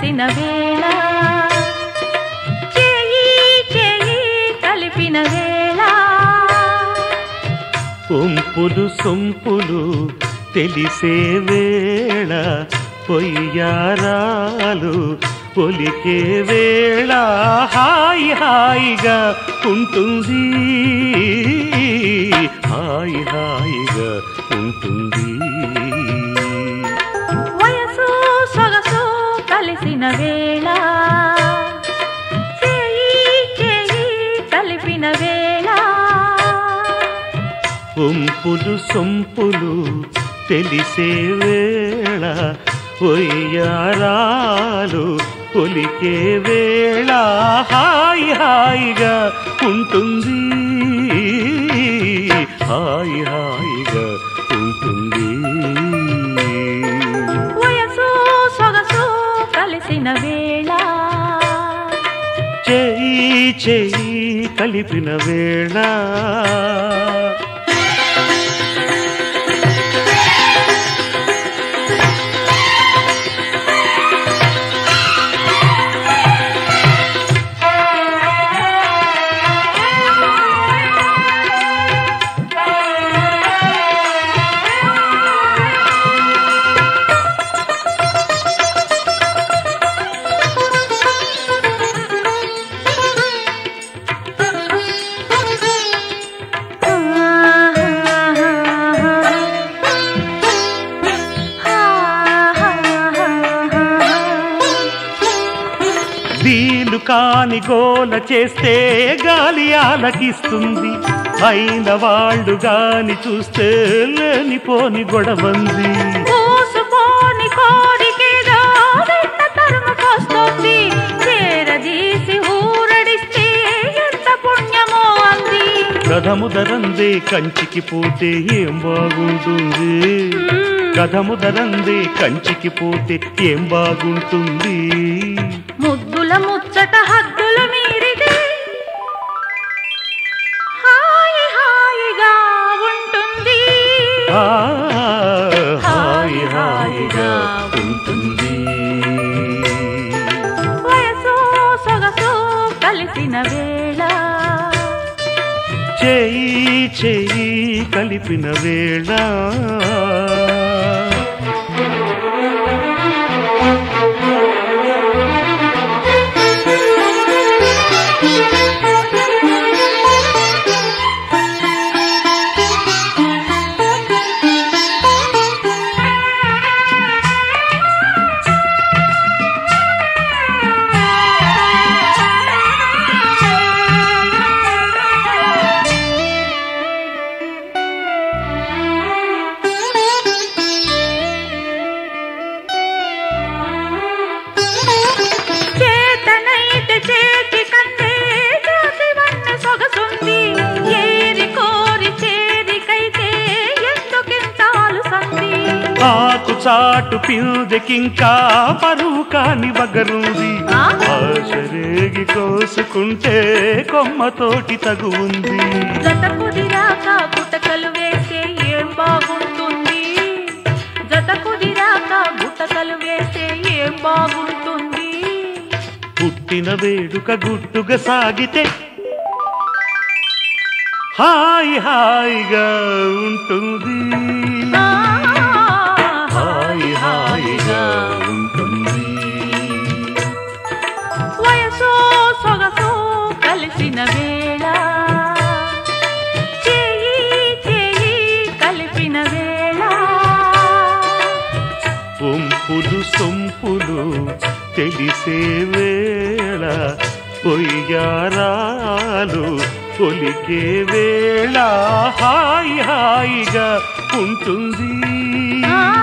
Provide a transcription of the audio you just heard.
కలిసిన వేళ చేయి చేయి కలిపిన వేళ ఒంపులు సొంపులు తెలిసే వేళ పొయ్యారాలు పొలికే వేళ హాయి హాయిగా ఉంటుంది హాయి హాయిగా ఉంటుంది వయసు సొగసు కలిసిన వేళ చేయి చేయి కలిపిన వేళ ఒంపులు సొంపులు తెలిసే వేళ ఒయ్యారాలు పొలికే వేళ హాయి హాయిగా ఉంటుంది హాయి హాయిగా ఉంటుంది వయసు సొగసు కలిసిన వేళ చేయి చేయి కలిపిన వేళ వీలు కాని గోల చేస్తే గాలి ఆలకిస్తుంది అయిన వాళ్ళు గాని చూస్తే లేనిపోని గొడవంది కూసుపోని కోడికేదో వెంట తరుముకొస్తుంది చేరదీసి ఊరడిస్తే ఎంత పుణ్యమో అంది కథముదరందే కంచికి పోతే ఏం బాగుంటుంది కథముదరందే కంచికి పోతే ఏం బాగుంటుంది ముద్దుల ముచ్చట హద్దుల మీరితే హాయి హాయిగా ఉంటుంది ఆ, హాయి హాయిగా ఉంటుంది వయసు సొగసు కలిసిన వేళ చేయి చేయి కలిపిన వేళ చేతనైతే చేతి కంటే చేతి వన్న సొగసుంది ఏరి కోరి చేరికైతే ఎందుకింత సంది ఆకు చాటు పిందెకింకా పరువు కాని వగరుంది ఆ? ఆశరేగి కోసుకుంటే కొమ్మతోటి తగు ఉంది జత కుదిరాక గుటకలు వేస్తే ఏం బాగుంటుంది జత కుదిరాక గుటకలు వేస్తే ఏం బాగుంటుంది పుట్టిన వేడుక గుట్టుగా సాగితే హాయి హాయిగా ఉంటుంది ఆ, హాయి హాయిగా ఉంటుంది వయసు సొగసు కలిసిన వేళ చేయి చేయి కలిపిన వేళ ఒంపులు సొంపులు తెలిసే వేళ పొయ్యారాలు పొలికే వేళ హాయి హాయిగా ఉంటుంది ఆ